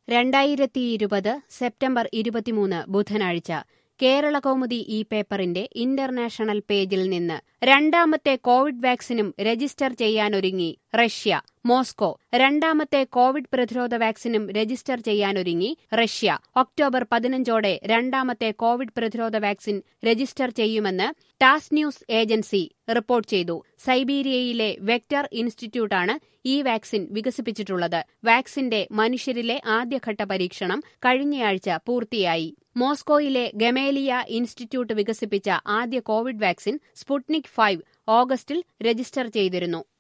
രണ്ടായിരത്തി ഇരുപത് സെപ്റ്റംബർ ഇരുപത്തിമൂന്ന് ബുധനാഴ്ച കേരള കൗമുദി ഈ പേപ്പറിന്റെ ഇന്റർനാഷണൽ പേജിൽ നിന്ന് രണ്ടാമത്തെ കോവിഡ് വാക്സിനും രജിസ്റ്റർ ചെയ്യാനൊരുങ്ങി റഷ്യ മോസ്കോ രണ്ടാമത്തെ കോവിഡ് പ്രതിരോധ വാക്സിനും രജിസ്റ്റർ ചെയ്യാനൊരുങ്ങി റഷ്യ ഒക്ടോബർ പതിനഞ്ചോടെ രണ്ടാമത്തെ കോവിഡ് പ്രതിരോധ വാക്സിൻ രജിസ്റ്റർ ചെയ്യുമെന്ന് ടാസ് ന്യൂസ് ഏജൻസി റിപ്പോർട്ട് ചെയ്തു സൈബീരിയയിലെ വെക്ടർ ഇൻസ്റ്റിറ്റ്യൂട്ടാണ് ഈ വാക്സിൻ വികസിപ്പിച്ചിട്ടുള്ളത് വാക്സിന്റെ മനുഷ്യരിലെ ആദ്യഘട്ട പരീക്ഷണം കഴിഞ്ഞയാഴ്ച പൂർത്തിയായി മോസ്കോയിലെ ഗമേലിയ ഇൻസ്റ്റിറ്റ്യൂട്ട് വികസിപ്പിച്ച ആദ്യ കോവിഡ് വാക്സിൻ സ്പുട്നിക് ഫൈവ് ഓഗസ്റ്റിൽ രജിസ്റ്റർ ചെയ്തിരുന്നു